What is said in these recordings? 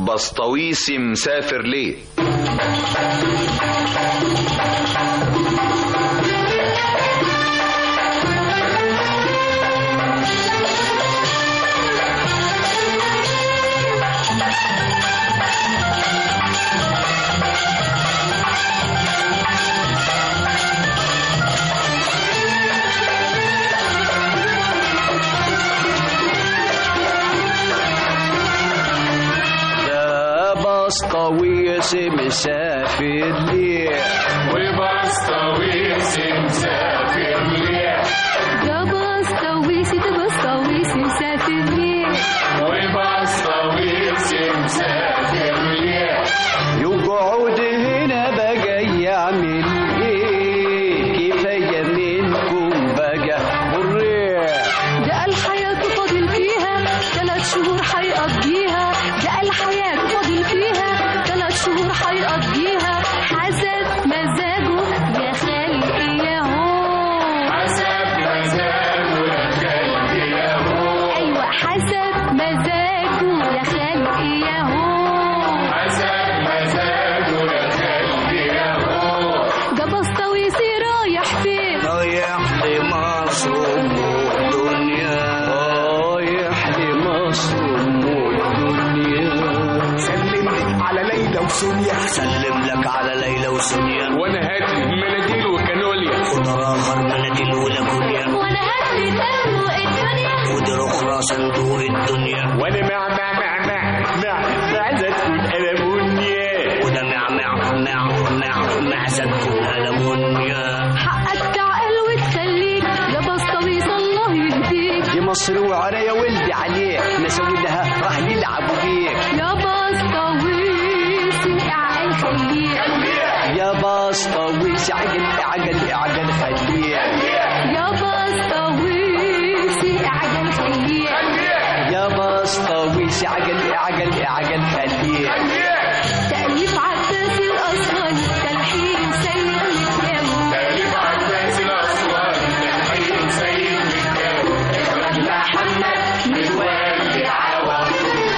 بسطويسي مسافر ليه ده بسطويسي مسافر ليه وبسطويسي مسافر ليه ده بسطويسي ده بسطويسي مسافر ليه وبسطويسي مسافر ليه يقعد هنا بقى يعمل ايه كفايه منكم بقى بالريح ده الحياة فاضل فيها ثلاث شهور هيقضيها ده الحياة فاضل فيها ثلاث شهور هيقضيها حسب مزاجه يا خالق يا هو حسب مزاجه يا خالق يا هو ايوه حسب مزاجه يا خالق يا هو حسب مزاجه يا خالق يا هو ده بسطويسي رايح فين رايح لمصر ام الدنيا رايح لمصر ام الدنيا سلم على ليلى وسونيا سلم لك على ليلى وسونيا وانا هات مناديل وكانوليا خضر اخر مناديل ولاكونيا وانا هاتلي تنو الدنيا ودر اخرى صندوق الدنيا وانا مع مع مع مع مع معزة تكون ألمونيا وده مع مع مع مع معزة تكون ألمونيا حقك تعقل وتخليك يا بسطويس الله يهديك دي مصر وعريا ولدي عليك نسوي لها راح يلعبوا بيك يا بسطويسي اعقل خليك يا بسطويس عجل عجل عجل خليك يا بسطويسي اعقل خليك يا بسطويس عجل عجل عجل خليك تأليف عباس الأصغر تلحين سيد مكاوي تأليف عباس الأصغر تلحين سيد مكاوي محمد متولي عوض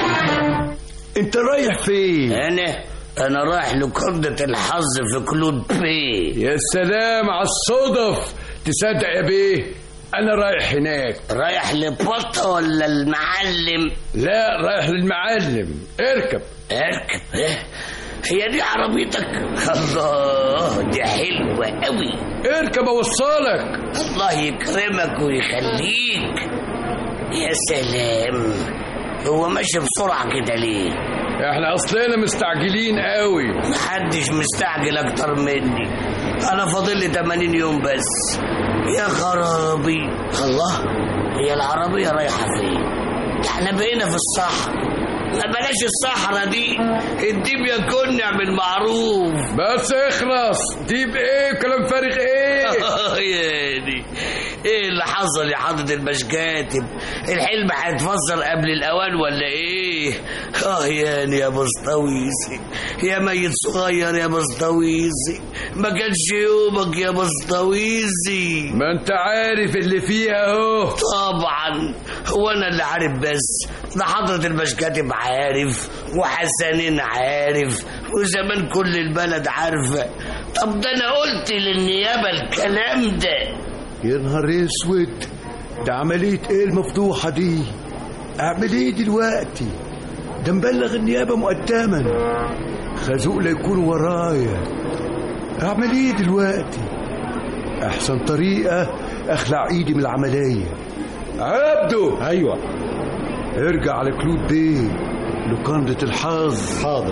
انت رايح فين أنا أنا رايح لقردة الحظ في كلود بي يا سلام على الصدف تصدق يا بيه انا رايح هناك رايح لبطة ولا المعلم لا رايح للمعلم اركب اركب إيه؟ هي دي عربيتك الله دي حلوة قوي اركب اوصلك الله يكرمك ويخليك يا سلام هو ماشي بسرعة كده ليه احنا اصلنا مستعجلين قوي محدش مستعجل اكتر مني انا فاضل لي 80 يوم بس يا خرابي الله هي العربية رايحة فين احنا بقينا في الصحراء ما بلاش الصحراء دي الديب يكون نعمل معروف بس اخلص ديب ايه كلام فارغ ايه يا دي ايه اللي حصل يا حضرة المشكاتب الحلم هيتفسر قبل الاوان ولا ايه اه ياني يا بسطويسي يا ميت صغير يا بسطويسي ما كانش يومك يا بسطويسي ما انت عارف اللي فيها اهو طبعا هو انا اللي عارف بس ده حضرة المشكاتب عارف وحسنين عارف وزمان كل البلد عارفة طب ده انا قلت للنيابة الكلام ده يا نهار اسود ده عملية ايه المفضوحة دي اعمل ايه دلوقتي ده مبلغ النيابة مقدما خازوق لا يكون ورايا اعمل ايه دلوقتي احسن طريقة اخلع ايدي من العملية عبده ايوه ارجع على كلود بيه لقندة الحظ حاضر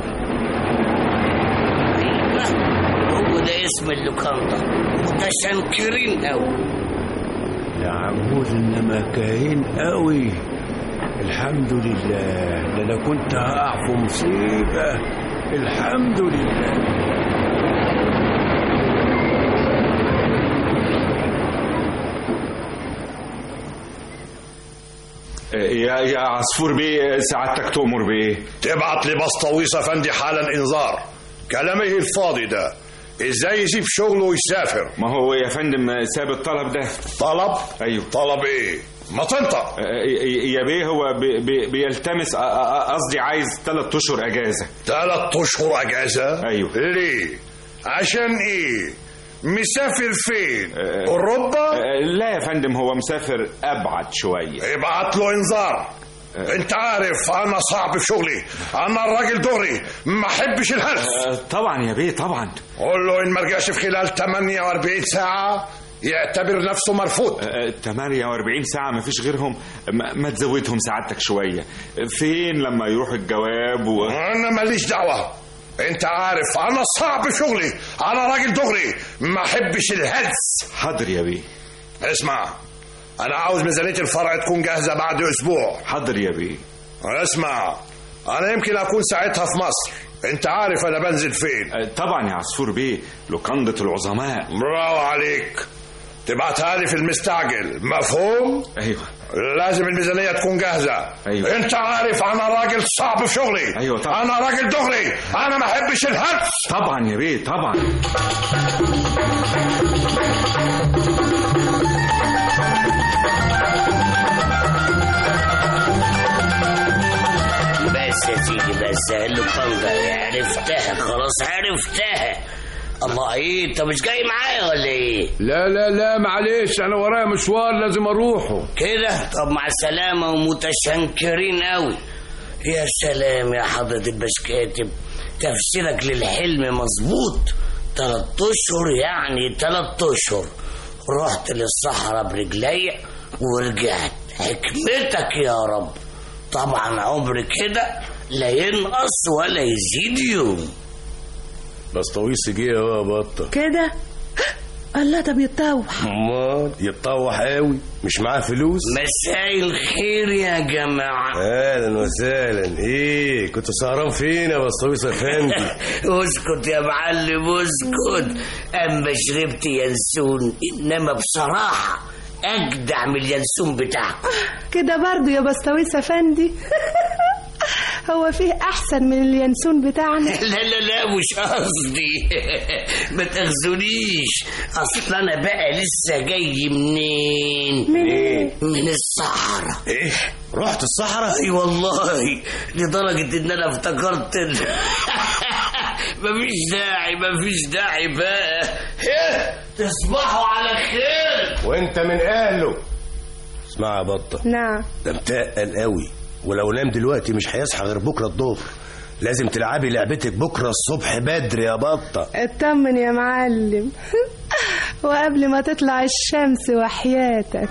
هو ده اسم اللوكاندا ده شنكرين قوي يا عمود انما كاين قوي الحمد لله ده انا كنت هقع في مصيبه الحمد لله يا يا عصفور بيه سعادتك تؤمر بايه تبعت لبسطويس افندي حالا انذار كلامه الفاضي ده ازاي يسيب شغله ويسافر ما هو يا فندم ساب الطلب ده طلب ايوه طلب ايه ما تنطق يا بيه هو بي بي بيلتمس أ- أ- قصدي عايز ثلاث اشهر اجازه ثلاث اشهر اجازه أيوه. ليه عشان ايه مسافر فين اوروبا أه، لا يا فندم هو مسافر ابعد شويه ابعت له انذار انت عارف انا صعب في شغلي انا الراجل دوري ما احبش الهلس أه، طبعا يا بيه طبعا قول له ان ما رجعش في خلال 48 ساعه يعتبر نفسه مرفوض أه، 48 ساعة ما فيش غيرهم ما, ما تزودهم سعادتك شوية فين لما يروح الجواب و... انا ماليش دعوه انت عارف انا صعب في شغلي انا راجل دغري ما احبش الهلس حاضر يا بيه اسمع انا عاوز ميزانيه الفرع تكون جاهزه بعد اسبوع حاضر يا بيه اسمع انا يمكن اكون ساعتها في مصر انت عارف انا بنزل فين أه، طبعا يا عصفور بيه لقندة العظماء برافو عليك تبعتها لي في المستعجل مفهوم ايوه لازم الميزانيه تكون جاهزه أيوة. انت عارف انا راجل صعب في شغلي أيوة طبعا. انا راجل دغري انا ما احبش الهلس طبعا يا بيه طبعا بس يا سيدي بس اللوكاندا عرفتها خلاص عرفتها الله ايه انت مش جاي معايا ولا ايه لا لا لا معلش انا ورايا مشوار لازم اروحه كده طب مع السلامة ومتشنكرين قوي يا سلام يا حضرة البشكاتب تفسيرك للحلم مظبوط تلات اشهر يعني تلات اشهر رحت للصحراء برجلي ورجعت حكمتك يا رب طبعا عمر كده لا ينقص ولا يزيد يوم بس طويس جه هو يا بطه كده الله ده بيتطوح امال يتطوح قوي مش معاه فلوس مساء الخير يا جماعة اهلا وسهلا ايه كنت سهران فين يا بسطويس افندي اسكت يا معلم اسكت اما شربت ينسون انما بصراحه اجدع من اليانسون بتاعكم كده برضه يا بسطويس افندي هو فيه احسن من اليانسون بتاعنا لا لا لا مش قصدي ما تاخذونيش اصل انا بقى لسه جاي منين منين؟ من الصحراء ايه رحت الصحراء اي والله لدرجه ان انا افتكرت ال... مفيش داعي مفيش داعي بقى إيه؟ تصبحوا على خير وانت من اهله اسمع يا بطه نعم ده متقل قوي ولو نام دلوقتي مش هيصحى غير بكره الظهر لازم تلعبي لعبتك بكره الصبح بدري يا بطه اطمن يا معلم وقبل ما تطلع الشمس وحياتك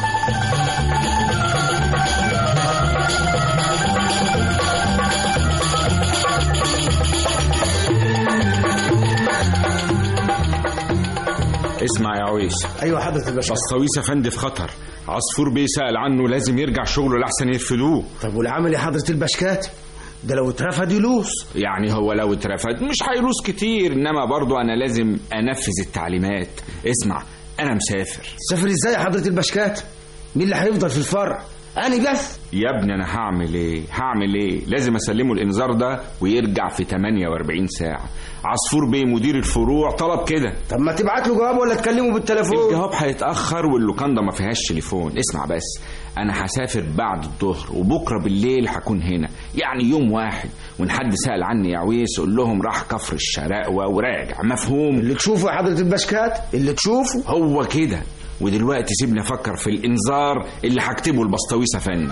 اسمع يا عويس ايوه حضرة الباشا بسطويس افندي في خطر عصفور بيه سأل عنه لازم يرجع شغله لحسن يرفدوه طب والعمل يا حضرة الباشكات ده لو اترفض يلوس يعني هو لو اترفد مش هيلوس كتير انما برضو انا لازم انفذ التعليمات اسمع انا مسافر سافر ازاي يا حضرة الباشكات مين اللي هيفضل في الفرع انا بس يا ابني انا هعمل ايه هعمل ايه لازم اسلمه الانذار ده ويرجع في 48 ساعه عصفور بيه مدير الفروع طلب كده طب ما تبعت له جواب ولا تكلمه بالتليفون الجواب هيتاخر واللوكاندا ما فيهاش تليفون اسمع بس انا هسافر بعد الظهر وبكره بالليل هكون هنا يعني يوم واحد وان حد سال عني يا عويس قول لهم راح كفر الشراقوه وراجع مفهوم اللي تشوفه يا حضرة الباشكات اللي تشوفه هو كده ودلوقتي سيبني افكر في الانذار اللي هكتبه البسطويس افندي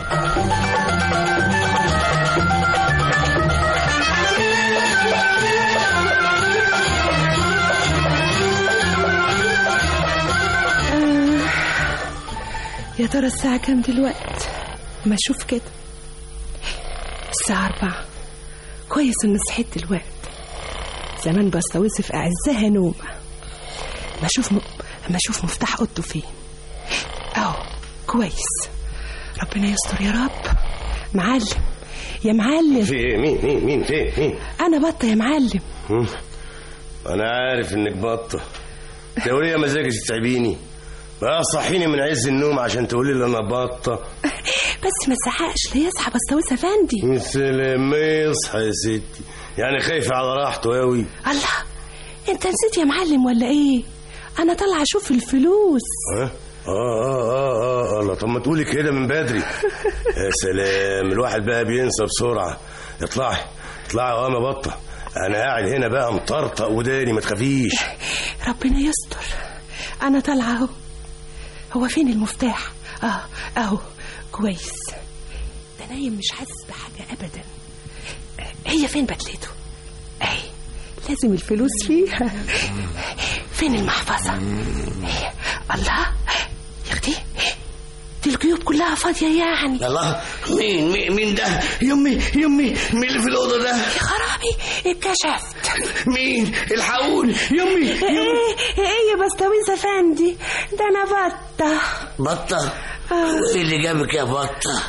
يا ترى الساعة كام دلوقتي ما اشوف كده الساعة أربعة كويس إني صحيت دلوقتي زمان بستويس في أعزها نومة ما أشوف م... ما أشوف مفتاح أوضته فين أهو كويس ربنا يستر يا رب معلم يا معلم في ايه مين مين مين فين مين أنا بطة يا معلم هم؟ انا عارف انك بطه تقولي يا مزاجك تتعبيني بقى صحيني من عز النوم عشان تقولي لي انا بطه بس ما تزعقش لا يصحى بستويس أفندي مثل ما يصحى يا ستي يعني خايفه على راحته قوي الله أنت نسيت يا معلم ولا إيه أنا طالعة أشوف الفلوس ها اه اه اه اه الله طب ما تقولي كده من بدري يا سلام الواحد بقى بينسى بسرعه اطلعي اطلعي يا قام بطه انا قاعد هنا بقى مطرطق وداني ما تخافيش ربنا يستر انا طالعه اهو هو فين المفتاح اه اهو كويس ده نايم مش حاسس بحاجه ابدا هي فين بدلته اهي لازم الفلوس فيها فين المحفظه هي. الله يا اختي دي الجيوب كلها فاضيه يعني الله مين مين, مين ده يمي يمي مين اللي في الاوضه ده يا خرابي اتكشفت مين الحقوني يمي ايه ايه يا بستويز افندي ده انا بطه بطه آه. ايه اللي جابك يا بطه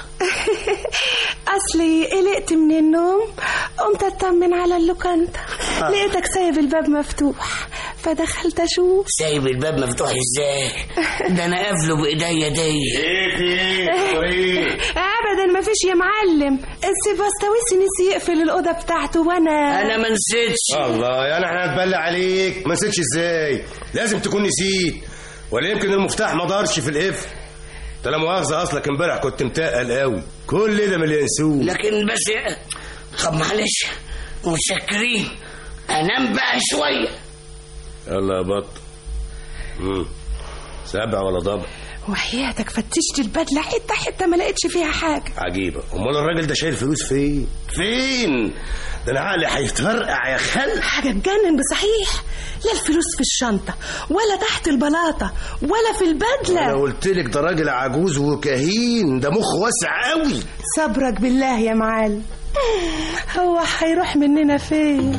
اصلي قلقت من النوم قمت اطمن على اللوكاندا آه. لقيتك سايب الباب مفتوح فدخلت اشوف سايب الباب مفتوح ازاي ده انا قافله بايديا دي ايه في ايه ابدا ما فيش يا معلم السيباستويسي نسي يقفل الاوضه بتاعته وانا انا ما نسيتش الله يعني احنا هنتبلى عليك ما نسيتش ازاي لازم تكون نسيت ولا يمكن المفتاح ما دارش في القفل ده لا مؤاخذه اصلك امبارح كنت متقل قوي كل ده مليان سوق لكن بس طب معلش متشكرين انام بقى شويه يلا يا بط مم. سبع ولا ضبع وحياتك فتشت البدله حته حته ما لقيتش فيها حاجه عجيبه امال الراجل ده شايل فلوس فين فين ده انا عقلي هيتفرقع يا خل حاجه تجنن بصحيح لا الفلوس في الشنطه ولا تحت البلاطه ولا في انا البدله قلت لك ده راجل عجوز وكهين ده مخ واسع قوي صبرك بالله يا معلم هو هيروح مننا فين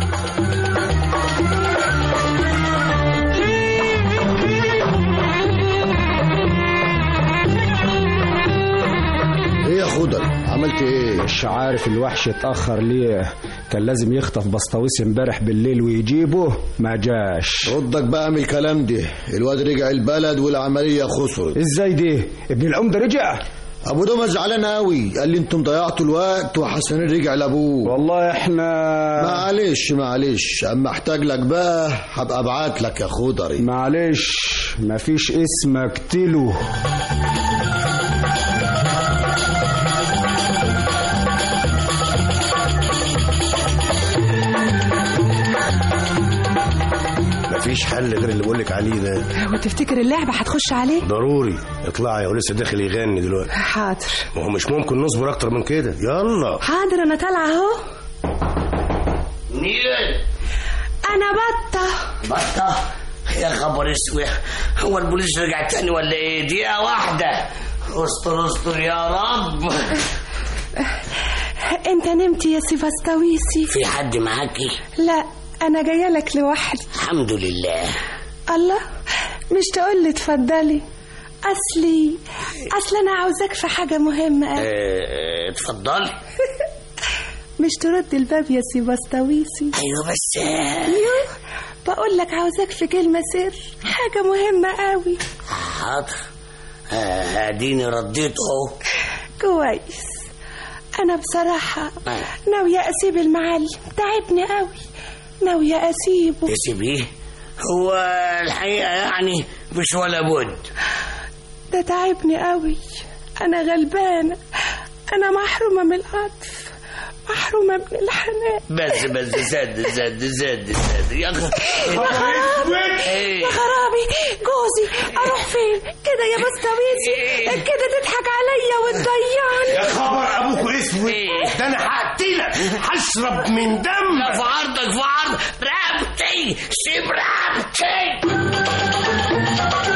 ايه يا خضر عملت ايه مش عارف الوحش اتأخر ليه كان لازم يخطف بسطويس امبارح بالليل ويجيبه ما جاش ردك بقى من الكلام ده الواد رجع البلد والعملية خسرت ازاي دي ابن العمدة رجع ابو دومة زعلان قوي قال لي انتم ضيعتوا الوقت وحسنين رجع لابوه والله احنا معلش معلش اما احتاج لك بقى هبقى ابعت لك يا خضري معلش مفيش اسم اقتله مفيش حل غير اللي بقولك عليه ده وتفتكر اللعبه هتخش عليه ضروري اطلعي ولسه داخل يغني دلوقتي حاضر ما هو مش ممكن نصبر اكتر من كده يلا حاضر انا طالعه اهو مين انا بطه بطه يا خبر اسود هو البوليس رجع تاني ولا ايه دقيقه واحده استر استر يا رب انت نمت يا سيفاستويسي في حد معاكي لا انا جايه لك لوحدي الحمد لله الله مش تقول لي اتفضلي اصلي اصل انا عاوزاك في حاجه مهمه أوي. اه، اتفضلي مش ترد الباب يا سيباستويسي ايوه بس يو بقول لك عاوزاك في كلمه سر حاجه مهمه قوي حاضر اه، اديني رديت اهو كويس انا بصراحه اه. ناويه اسيب المعلم تعبني قوي ناويه اسيبه تسيبيه هو الحقيقه يعني مش ولا بد ده تعبني قوي انا غلبانه انا محرومه من العطف محرومه من الحنان بس بس زاد زاد زاد زاد يا خ- يا خرابي ايه يا خرابي جوزي اروح فين كده يا بستويسي كده تضحك عليا وتضيعني يا خبر ابوك اسود ده انا هقتلك هشرب من دم لا في عرضك في عرض رقبتي سيب رقبتي